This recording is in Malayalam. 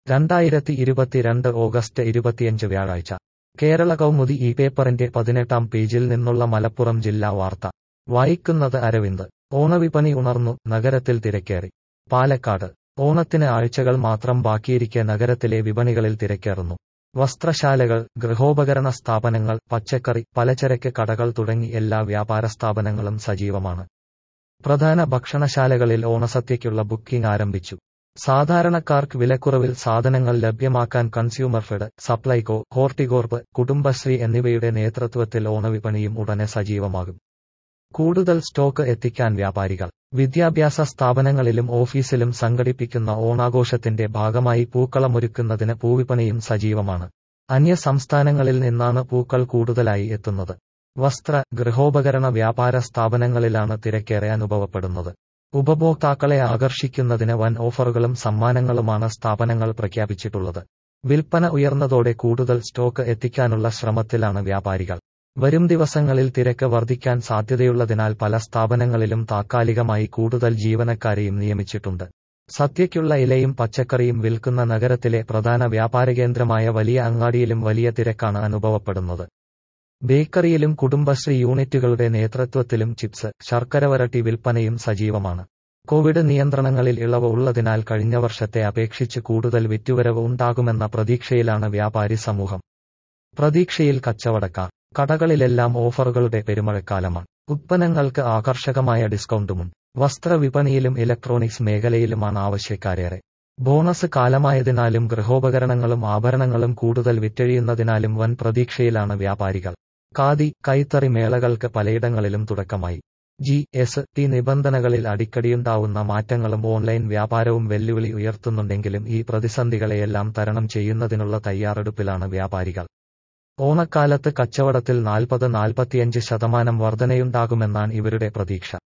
രണ്ടായിരത്തി ഇരുപത്തിരണ്ട് ഓഗസ്റ്റ് ഇരുപത്തിയഞ്ച് വ്യാഴാഴ്ച കേരള കൗമുദി ഈ പേപ്പറിന്റെ പതിനെട്ടാം പേജിൽ നിന്നുള്ള മലപ്പുറം ജില്ലാ വാർത്ത വായിക്കുന്നത് അരവിന്ദ് ഓണവിപണി ഉണർന്നു നഗരത്തിൽ തിരക്കേറി പാലക്കാട് ഓണത്തിന് ആഴ്ചകൾ മാത്രം ബാക്കിയിരിക്കെ നഗരത്തിലെ വിപണികളിൽ തിരക്കേറുന്നു വസ്ത്രശാലകൾ ഗൃഹോപകരണ സ്ഥാപനങ്ങൾ പച്ചക്കറി പലചരക്ക് കടകൾ തുടങ്ങി എല്ലാ വ്യാപാര സ്ഥാപനങ്ങളും സജീവമാണ് പ്രധാന ഭക്ഷണശാലകളിൽ ഓണസദ്യയ്ക്കുള്ള ബുക്കിംഗ് ആരംഭിച്ചു സാധാരണക്കാർക്ക് വിലക്കുറവിൽ സാധനങ്ങൾ ലഭ്യമാക്കാൻ കൺസ്യൂമർ ഫെഡ് സപ്ലൈകോ ഹോർട്ടികോർപ്പ് കുടുംബശ്രീ എന്നിവയുടെ നേതൃത്വത്തിൽ ഓണവിപണിയും ഉടനെ സജീവമാകും കൂടുതൽ സ്റ്റോക്ക് എത്തിക്കാൻ വ്യാപാരികൾ വിദ്യാഭ്യാസ സ്ഥാപനങ്ങളിലും ഓഫീസിലും സംഘടിപ്പിക്കുന്ന ഓണാഘോഷത്തിന്റെ ഭാഗമായി പൂക്കളമൊരുക്കുന്നതിന് പൂവിപണിയും സജീവമാണ് അന്യ സംസ്ഥാനങ്ങളിൽ നിന്നാണ് പൂക്കൾ കൂടുതലായി എത്തുന്നത് വസ്ത്ര ഗൃഹോപകരണ വ്യാപാര സ്ഥാപനങ്ങളിലാണ് തിരക്കേറെ അനുഭവപ്പെടുന്നത് ഉപഭോക്താക്കളെ ആകർഷിക്കുന്നതിന് വൻ ഓഫറുകളും സമ്മാനങ്ങളുമാണ് സ്ഥാപനങ്ങൾ പ്രഖ്യാപിച്ചിട്ടുള്ളത് വിൽപ്പന ഉയർന്നതോടെ കൂടുതൽ സ്റ്റോക്ക് എത്തിക്കാനുള്ള ശ്രമത്തിലാണ് വ്യാപാരികൾ വരും ദിവസങ്ങളിൽ തിരക്ക് വർദ്ധിക്കാൻ സാധ്യതയുള്ളതിനാൽ പല സ്ഥാപനങ്ങളിലും താത്കാലികമായി കൂടുതൽ ജീവനക്കാരെയും നിയമിച്ചിട്ടുണ്ട് സദ്യയ്ക്കുള്ള ഇലയും പച്ചക്കറിയും വിൽക്കുന്ന നഗരത്തിലെ പ്രധാന വ്യാപാരകേന്ദ്രമായ വലിയ അങ്ങാടിയിലും വലിയ തിരക്കാണ് അനുഭവപ്പെടുന്നത് ബേക്കറിയിലും കുടുംബശ്രീ യൂണിറ്റുകളുടെ നേതൃത്വത്തിലും ചിപ്സ് ശർക്കര വരട്ടി വിൽപ്പനയും സജീവമാണ് കോവിഡ് നിയന്ത്രണങ്ങളിൽ ഇളവ് ഉള്ളതിനാൽ കഴിഞ്ഞ വർഷത്തെ അപേക്ഷിച്ച് കൂടുതൽ വിറ്റുവരവ് ഉണ്ടാകുമെന്ന പ്രതീക്ഷയിലാണ് വ്യാപാരി സമൂഹം പ്രതീക്ഷയിൽ കച്ചവടക്കാർ കടകളിലെല്ലാം ഓഫറുകളുടെ പെരുമഴക്കാലമാണ് ഉത്പന്നങ്ങൾക്ക് ആകർഷകമായ ഡിസ്കൗണ്ടുമുണ്ട് വസ്ത്രവിപണിയിലും ഇലക്ട്രോണിക്സ് മേഖലയിലുമാണ് ആവശ്യക്കാരേറെ ബോണസ് കാലമായതിനാലും ഗൃഹോപകരണങ്ങളും ആഭരണങ്ങളും കൂടുതൽ വിറ്റഴിയുന്നതിനാലും വൻ പ്രതീക്ഷയിലാണ് വ്യാപാരികൾ ഖാദി കൈത്തറി മേളകൾക്ക് പലയിടങ്ങളിലും തുടക്കമായി ജി എസ് ടി നിബന്ധനകളിൽ അടിക്കടിയുണ്ടാവുന്ന മാറ്റങ്ങളും ഓൺലൈൻ വ്യാപാരവും വെല്ലുവിളി ഉയർത്തുന്നുണ്ടെങ്കിലും ഈ പ്രതിസന്ധികളെയെല്ലാം തരണം ചെയ്യുന്നതിനുള്ള തയ്യാറെടുപ്പിലാണ് വ്യാപാരികൾ ഓണക്കാലത്ത് കച്ചവടത്തിൽ നാൽപ്പത് നാൽപ്പത്തിയഞ്ച് ശതമാനം വർധനയുണ്ടാകുമെന്നാണ് ഇവരുടെ പ്രതീക്ഷ